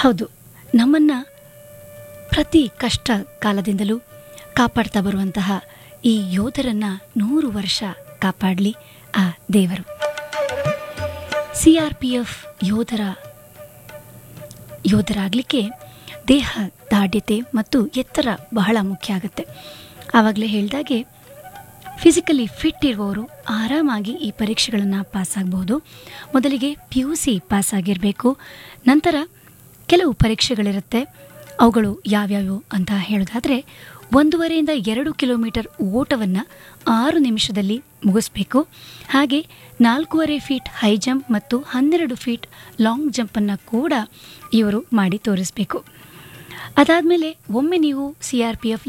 ಹೌದು ನಮ್ಮನ್ನ ಪ್ರತಿ ಕಷ್ಟ ಕಾಲದಿಂದಲೂ ಕಾಪಾಡ್ತಾ ಬರುವಂತಹ ಈ ಯೋಧರನ್ನ ನೂರು ವರ್ಷ ಕಾಪಾಡಲಿ ಆ ದೇವರು ಸಿ ಆರ್ ಪಿ ಎಫ್ ಯೋಧರ ಯೋಧರಾಗಲಿಕ್ಕೆ ದೇಹ ದಾಢ್ಯತೆ ಮತ್ತು ಎತ್ತರ ಬಹಳ ಮುಖ್ಯ ಆಗುತ್ತೆ ಆವಾಗಲೇ ಹೇಳಿದಾಗೆ ಫಿಸಿಕಲಿ ಫಿಟ್ ಇರುವವರು ಆರಾಮಾಗಿ ಈ ಪರೀಕ್ಷೆಗಳನ್ನು ಪಾಸ್ ಆಗಬಹುದು ಮೊದಲಿಗೆ ಪಿ ಯು ಸಿ ಪಾಸ್ ಆಗಿರಬೇಕು ನಂತರ ಕೆಲವು ಪರೀಕ್ಷೆಗಳಿರುತ್ತೆ ಅವುಗಳು ಯಾವ್ಯಾವು ಅಂತ ಹೇಳೋದಾದರೆ ಒಂದೂವರೆಯಿಂದ ಎರಡು ಕಿಲೋಮೀಟರ್ ಓಟವನ್ನು ಆರು ನಿಮಿಷದಲ್ಲಿ ಮುಗಿಸ್ಬೇಕು ಹಾಗೆ ನಾಲ್ಕೂವರೆ ಫೀಟ್ ಹೈ ಜಂಪ್ ಮತ್ತು ಹನ್ನೆರಡು ಫೀಟ್ ಲಾಂಗ್ ಜಂಪನ್ನು ಕೂಡ ಇವರು ಮಾಡಿ ತೋರಿಸಬೇಕು ಅದಾದಮೇಲೆ ಒಮ್ಮೆ ನೀವು ಸಿ ಆರ್ ಪಿ ಎಫ್